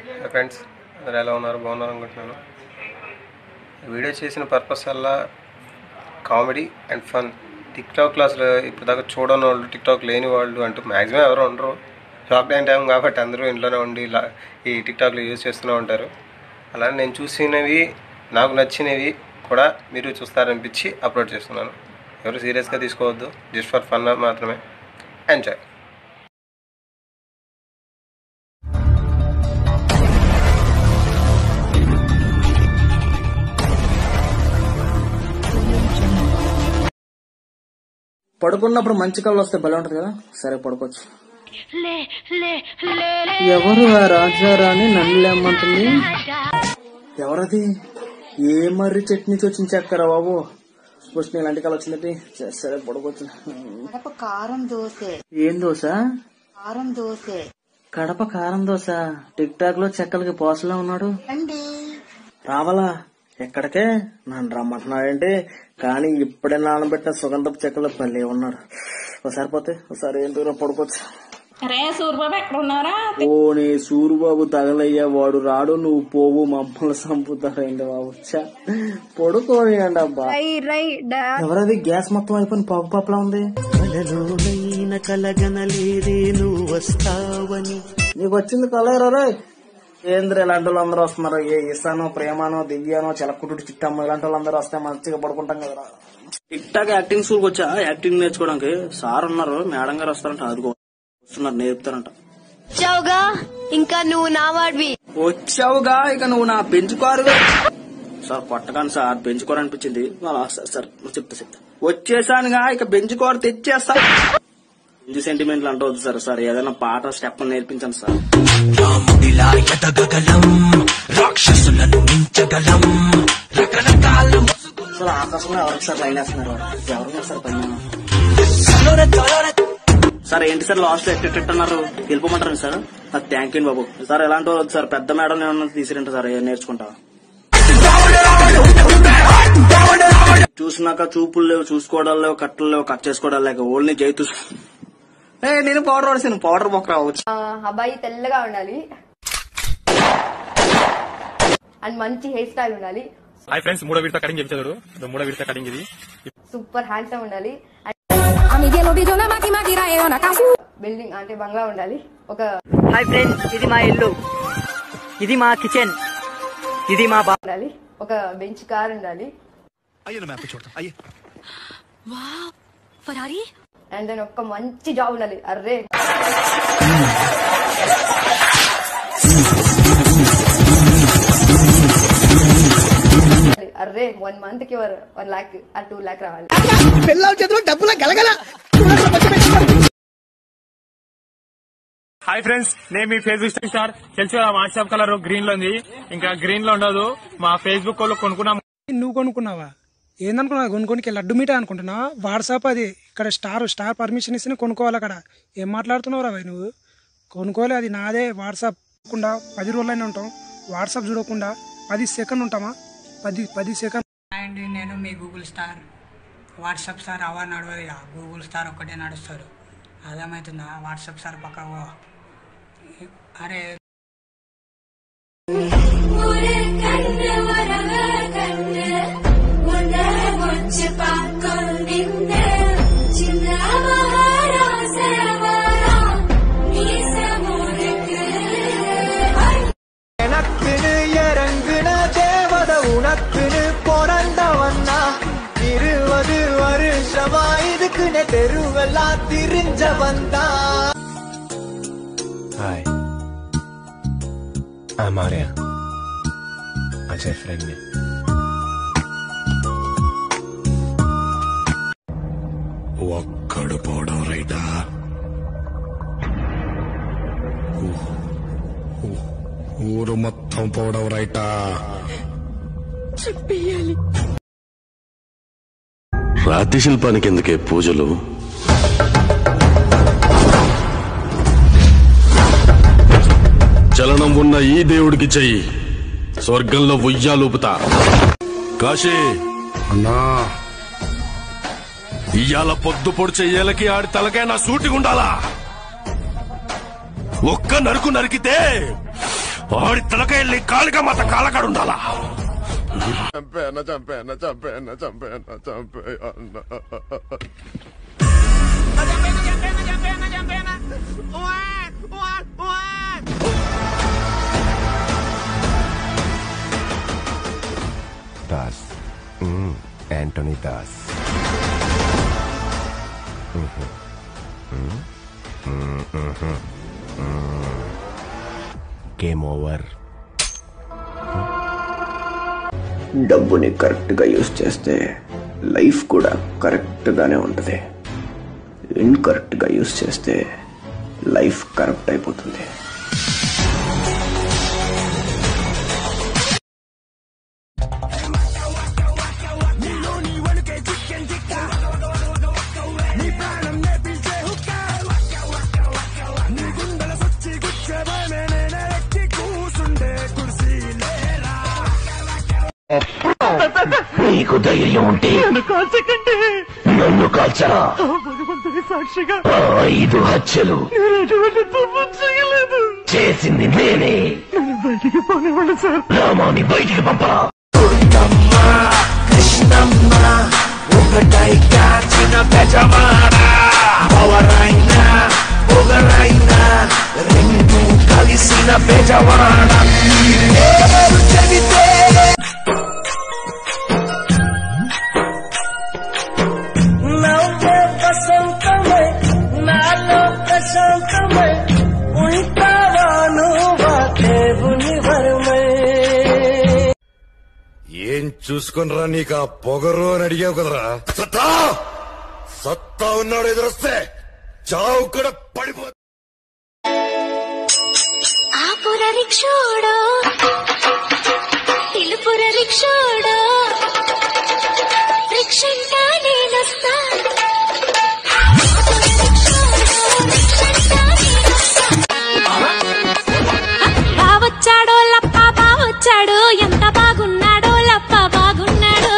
Hi friends అందరు ఎలా ఉన్నారు బాగున్నారు అనుకుంటున్నాను వీడియో చేసిన పర్పస్ వల్ల కామెడీ అండ్ ఫన్ టిక్ టాక్లో అసలు ఇప్పుడు దాకా చూడని వాళ్ళు టిక్ టాక్ లేని వాళ్ళు అంటూ మ్యాక్సిమం ఎవరు ఉండరు లాక్డౌన్ టైం కాబట్టి అందరూ ఇంట్లోనే ఉండి ఇలా ఈ టిక్ టాక్లో యూజ్ చేస్తూనే ఉంటారు అలానే నేను చూసినవి నాకు నచ్చినవి కూడా మీరు చూస్తారనిపించి అప్లోడ్ చేస్తున్నాను ఎవరు సీరియస్గా తీసుకోవద్దు జస్ట్ ఫర్ ఫన్ మాత్రమే ఎంజాయ్ పడుకున్నప్పుడు మంచి కళ్ళు వస్తే భలే ఉంటది కదా సరే పడుకోవచ్చు ఎవరు ఆ రాజారాణి నన్ను లేమ్మంటుంది ఎవరది ఏ మర్రి చట్నీతో వచ్చిన చక్కర బాబు ఫస్ట్ ఇలాంటి కళ వచ్చిందంటే సరే, సరే పడుకోవచ్చు కడప కారం దోశ ఏం దోశ కారం దోశ కడప కారం దోశ టిక్ టాక్ లో చెక్కలకి పోసలా ఉన్నాడు రండి రావాలా ఎక్కడికే నన్ను రమ్మంటున్నాడంటే కానీ ఇప్పుడే నానబెట్టిన సుగంధపు చెక్కలో పల్లె ఉన్నాడు ఒకసారి పోతే ఒకసారి ఏం దూరం పడుకోవచ్చు రే సూర్యబాబు ఎక్కడ ఉన్నారా ఓ నీ సూరుబాబు తగలయ్యా వాడు రాడు నువ్వు పోవు మమ్మల్ని చంపుతారండి బాబు ఛ, పడుకోనియండి అబ్బా రై రై డా ఎవరది గ్యాస్ మొత్తం అయిపోయిన పాపు పాపలా ఉంది కలగనలేదే నువ్వు వస్తావని నీకు వచ్చింది కలరా రే ఏంద్ర ఇలాంటి వాళ్ళు అందరూ వస్తున్నారు ఏ ఇసానో ప్రేమానో దివ్యానో చిలకుటుడు చిట్టమ్మ ఇలాంటి వాళ్ళందరూ వస్తే మంచిగా పడుకుంటాం కదరా టిక్ టాక్ యాక్టింగ్ స్కూల్కి వచ్చా యాక్టింగ్ నేర్చుకోవడానికి సార్ ఉన్నారు మేడం గారు వస్తారంట అదిగో వస్తున్నారు నేర్పుతారంట వచ్చావుగా ఇంకా నువ్వు నా వాడివి వచ్చావుగా ఇక నువ్వు నా పెంచుకోరుగా సార్ కొట్టగాను సార్ బెంచుకోరు అనిపించింది అలా సార్ సార్ చెప్తా చెప్తా వచ్చేసానుగా ఇక బెంచుకోరు తెచ్చేస్తా ఇంటి సెంటిమెంట్లు అంటూ వద్దు సార్ సార్ ఏదైనా పాట స్టెప్ నేర్పించండి సార్ రాముడిలా ఎదగగలం రాక్షసులను మించగలం రకరకాల సార్ ఆకాశంలో ఎవరికి సార్ లైన్ వేస్తున్నారు ఎవరు సార్ పైన సార్ ఏంటి సార్ లాస్ట్ ఎట్టెట్ అన్నారు వెళ్ళిపోమంటారు సార్ నాకు థ్యాంక్ యూ బాబు సార్ ఎలాంటి వాళ్ళు వద్దు సార్ పెద్ద మేడం నేను తీసిరంట సార్ ఏం నేర్చుకుంటా చూసినాక చూపులు లేవు చూసుకోవడం లేవు కట్టలు లేవు కట్ చేసుకోవడం లేక ఓన్లీ జైతు ఏ నేను పౌడర్ వాడేసాను పౌడర్ మొక్క రావచ్చు ఆ, అబ్బాయి తెల్లగా ఉండాలి అండ్ మంచి హెయిర్ స్టైల్ ఉండాలి హాయ్ ఫ్రెండ్స్ మూడో విడత కటింగ్ చేయించాడు ఇది మూడో విడత కటింగ్ ఇది సూపర్ హ్యాండ్సమ్ ఉండాలి బిల్డింగ్ అంటే బంగ్లా ఉండాలి ఒక హాయ్ ఫ్రెండ్స్ ఇది మా ఇల్లు ఇది మా కిచెన్ ఇది మా బా ఉండాలి ఒక బెంచ్ కార్ ఉండాలి ఫరారీ అండ్ దెన్ ఒక మంచి జాబ్ ఉండాలి అర్రే అర్రే వన్ మంత్ కి వన్ లాక్ ఆ టూ లాక్ రావాలి హాయ్ ఫ్రెండ్స్ నేను మీ ఫేస్బుక్ స్టార్ తెలుసు కదా వాట్సాప్ కలర్ గ్రీన్ లో ఉంది ఇంకా గ్రీన్ లో ఉండదు మా ఫేస్బుక్ వాళ్ళు కొనుక్కున్నాం నువ్వు కొనుక్కున్నావా ఏందనుకున్నావు కొనుక్కోనికి లడ్డు మీట అనుకుంటున్నావా వాట్సాప్ అది ఇక్కడ స్టార్ స్టార్ పర్మిషన్ ఇస్తే కొనుక్కోవాలి అక్కడ ఏం మాట్లాడుతున్నావు రాబాయ్ నువ్వు కొనుక్కోలే అది నాదే వాట్సాప్ కుండా పది రోజులైనా ఉంటాం వాట్సాప్ చూడకుండా పది సెకండ్ ఉంటామా పది పది సెకండ్ అండ్ నేను మీ గూగుల్ స్టార్ వాట్సాప్ స్టార్ అవ నడవదు ఇక గూగుల్ స్టార్ ఒక్కటే నడుస్తారు అర్థమవుతుందా వాట్సాప్ స్టార్ పక్క ఓ. అరే எனக்குன்னு இறங்குன தேவத உனக்குன்னு பிறந்தவன்னா இருபது வருஷமா இதுக்குன்னு தெருவெல்லாம் திரிஞ்சவன் தான் హాయ్ ఐఎమ్ ఆర్య అజయ్ ఫ్రెండ్ని ఒక్కడు పోవడం రైటా ఊరు మొత్తం పోవడం రైటా రాతి శిల్పానికి ఎందుకే పూజలు చలనం ఉన్న ఈ దేవుడికి చెయ్యి స్వర్గంలో ఉయ్యాలూపుతా కాశీ అన్నా ఇయ్యాల పొద్దు పొడిచే ఏలకి ఆడి తలకాయ నా సూటిగుండాలా ఒక్క నరుకు నరికితే ఆడి తలకెళ్ళి కాలిగా మాత కాలకాడు ఉండాలా చంపేయన్న చంపేయన్న చంపేయన్న చంపేయన్న చంపేయన్న దాస్ యాంటోనీ దాస్ గేమ్ ఓవర్ డబ్బుని కరెక్ట్గా యూస్ చేస్తే లైఫ్ కూడా కరెక్ట్గానే ఉంటుంది ఇన్కరెక్ట్గా యూస్ చేస్తే లైఫ్ కరప్ట్ అయిపోతుంది నీకు ధైర్యం ఉంటే నన్ను కాల్చరా సాక్షిగా ఐదు హత్యలు చేసింది నేనే నన్ను బయటికి పోనివ్వండి సార్ రామాని బయటికి పంపరా కృష్ణమ్మ ఒకటై కాచిన బెజవాడ పవరైనా పొగరైనా రెండు కలిసిన బెజవాడ పేరు చెబితే నవ్వే వసంతమై నాలో ప్రశాంతమై ఉంటావా నువ్వా దేవుని వరమై ఏం చూసుకునరా నీకు ఆ పొగరు అని అడిగావు కదరా సత్తా సత్తా ఉన్నాడు ఎదురొస్తే చావు కూడా పడిపో ఆపుర రిక్షోడో తెలుపుర రిక్షోడో రిక్షంటా నేనొస్తా బావొచ్చాడో లప్ప బావొచ్చాడు ఎంత బాగున్నాడో లప్ప బాగున్నాడు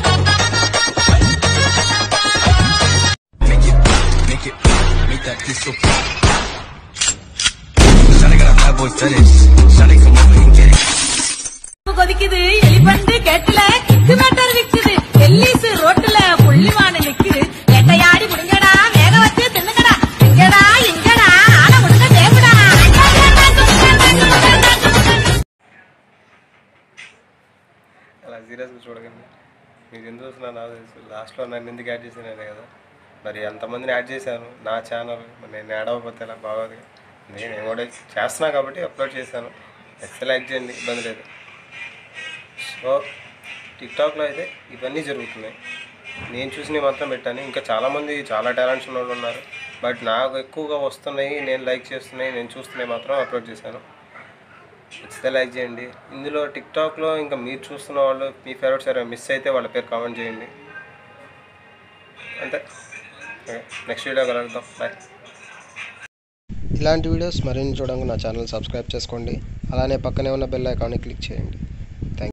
கொதிக்குது எலிபண்டு கெட்டல கிக்கு மேட்டர் விக்குது எல்லிசு ரோட்டுல புள்ளிவான நிக்குது எட்டையாடி முடிங்கடா வேக வச்சு தின்னுங்கடா இங்கடா இங்கடா ஆன முடிங்க தேவடா అలా సీరియస్గా చూడకండి మీరు ఎందుకు చూస్తున్నా నాకు తెలుసు లాస్ట్లో నన్ను ఎందుకు యాడ్ చేశాను అదే కదా మరి ఎంతమందిని యాడ్ చేశాను నా ఛానల్ మరి నేను యాడ్ అవ్వకపోతే ఎలా బాగోదు కదా. అందుకే నేను కూడా చేస్తున్నా కాబట్టి అప్లోడ్ చేశాను ఎస్ లైక్ చేయండి ఇబ్బంది లేదు సో టిక్టాక్లో అయితే ఇవన్నీ జరుగుతున్నాయి నేను చూసినవి మాత్రం పెట్టాను ఇంకా చాలామంది చాలా టాలెంట్స్ ఉన్న వాళ్ళు ఉన్నారు బట్ నాకు ఎక్కువగా వస్తున్నాయి నేను లైక్ చేస్తున్నాయి నేను చూస్తున్నాయి మాత్రం అప్లోడ్ చేశాను నచ్చితే లైక్ చేయండి ఇందులో టిక్టాక్లో ఇంకా మీరు చూస్తున్న వాళ్ళు మీ ఫేవరెట్స్ ఎవరైనా మిస్ అయితే వాళ్ళ పేరు కామెంట్ చేయండి అంతే నెక్స్ట్ వీడియో కలుద్దాం బాయ్ ఇలాంటి వీడియోస్ మరిన్ని చూడడానికి నా ఛానల్ సబ్స్క్రైబ్ చేసుకోండి అలానే పక్కనే ఉన్న బెల్ ఐకాన్ని క్లిక్ చేయండి